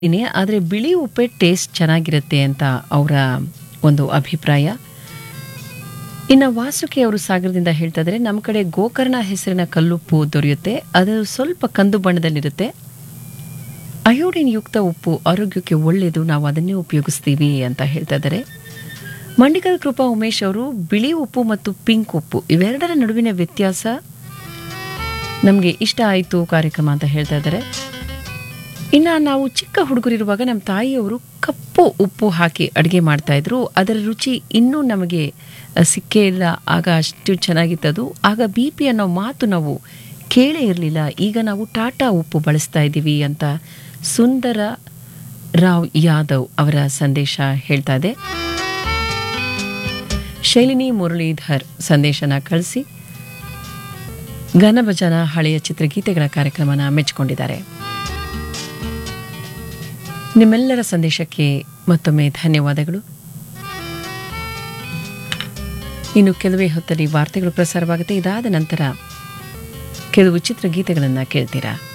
ಇನಿ ಆದರೆ ಬಿಳಿ ಉಪ್ಪಿಟ್ಟು ಟೇಸ್ಟ್ ಚೆನ್ನಾಗಿರುತ್ತೆ ಅಂತ ಅವರ ಒಂದು ಅಭಿಪ್ರಾಯ ಇನ್ನು ವಾಸುಕಿ ಅವರು ಸಾಗರದಿಂದ ಹೇಳ್ತಾ ಇದ್ದಾರೆ ನಮ್ಮ ಕಡೆ ಗೋಕರ್ಣ ಹೆಸರಿನ ಕಲ್ಲುಪ್ಪು ದೊರೆಯುತ್ತೆ ಅದು ಸ್ವಲ್ಪ ಕಂದು ಬಣ್ಣದಲ್ಲಿರುತ್ತೆ ಅಯೋಡಿನ್ ಯುಕ್ತ ಉಪ್ಪು ಆರೋಗ್ಯಕ್ಕೆ ಒಳ್ಳೆಯದು ನಾವು ಅದನ್ನೇ ಉಪಯೋಗಿಸ್ತೀವಿ ಅಂತ ಹೇಳ್ತಾ ಇದ್ದಾರೆ ಮಂಡಿಕಲ್ ಕೃಪಾ ಉಮೇಶ್ ಅವರು ಬಿಳಿ ಉಪ್ಪು ಮತ್ತು ಪಿಂಕ್ ಉಪ್ಪು ಇವೆರಡರ ನಡುವಿನ ವ್ಯತ್ಯಾಸ ನಮಗೆ ಇಷ್ಟ ಆಯಿತು ಕಾರ್ಯಕ್ರಮ ಅಂತ ಹೇಳ್ತಾ ಇದ್ದಾರೆ ಇನ್ನು ನಾವು ಚಿಕ್ಕ ಹುಡುಗರಿರುವಾಗ ನಮ್ಮ ತಾಯಿಯವರು ಕಪ್ಪು ಉಪ್ಪು ಹಾಕಿ ಅಡುಗೆ ಮಾಡ್ತಾಯಿದ್ರು ಅದರ ರುಚಿ ಇನ್ನೂ ನಮಗೆ ಅ, ಸಿಕ್ಕೇ ಇಲ್ಲ ಆಗ ಅಷ್ಟು ಚೆನ್ನಾಗಿತ್ತದು ಆಗ ಬಿ ಪಿ ಅನ್ನೋ ಮಾತು ನಾವು ಕೇಳೇ ಇರಲಿಲ್ಲ ಈಗ ನಾವು ಟಾಟಾ ಉಪ್ಪು ಬಳಸ್ತಾ ಇದ್ದೀವಿ ಅಂತ ಸುಂದರ ರಾವ್ ಯಾದವ್ ಅವರ ಸಂದೇಶ ಹೇಳ್ತಾ ಇದೆ ಶೈಲಿನಿ ಮುರಳೀಧರ್ ಸಂದೇಶನ ಕಳಿಸಿ ಘನಭಜನ ಹಳೆಯ ಚಿತ್ರಗೀತೆಗಳ ಕಾರ್ಯಕ್ರಮನ ಮೆಚ್ಚಿಕೊಂಡಿದ್ದಾರೆ ನಿಮ್ಮೆಲ್ಲರ ಸಂದೇಶಕ್ಕೆ ಮತ್ತೊಮ್ಮೆ ಧನ್ಯವಾದಗಳು ಇನ್ನು ಕೆಲವೇ ಹೊತ್ತಲ್ಲಿ ವಾರ್ತೆಗಳು ಪ್ರಸಾರವಾಗುತ್ತೆ ಇದಾದ ನಂತರ ಕೆಲವು ಚಿತ್ರಗೀತೆಗಳನ್ನು ಕೇಳ್ತೀರಾ